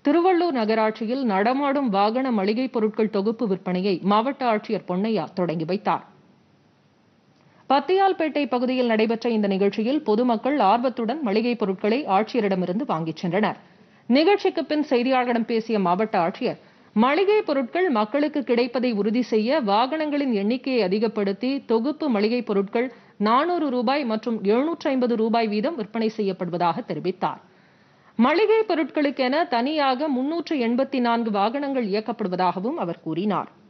திருவள்ளூர் நகராட்சியில் நடமாடும் வாகன மளிகை பொருட்கள் தொகுப்பு விற்பனையை மாவட்ட ஆட்சியர் பொன்னையா தொடங்கி வைத்தார் பத்தியால்பேட்டை பகுதியில் நடைபெற்ற இந்த நிகழ்ச்சியில் பொதுமக்கள் ஆர்வத்துடன் மளிகை பொருட்களை ஆட்சியரிடமிருந்து வாங்கிச் சென்றனர் நிகழ்ச்சிக்கு பின் செய்தியாளர்களிடம் பேசிய மாவட்ட ஆட்சியர் மளிகை பொருட்கள் மக்களுக்கு கிடைப்பதை உறுதி செய்ய வாகனங்களின் எண்ணிக்கையை அதிகப்படுத்தி தொகுப்பு மளிகை பொருட்கள் நானூறு ரூபாய் மற்றும் எழுநூற்றி ஐம்பது ரூபாய் வீதம் விற்பனை செய்யப்படுவதாக தெரிவித்தார் மளிகை பொருட்களுக்கென தனியாக முன்னூற்று எண்பத்தி நான்கு வாகனங்கள் இயக்கப்படுவதாகவும் அவர் கூறினார்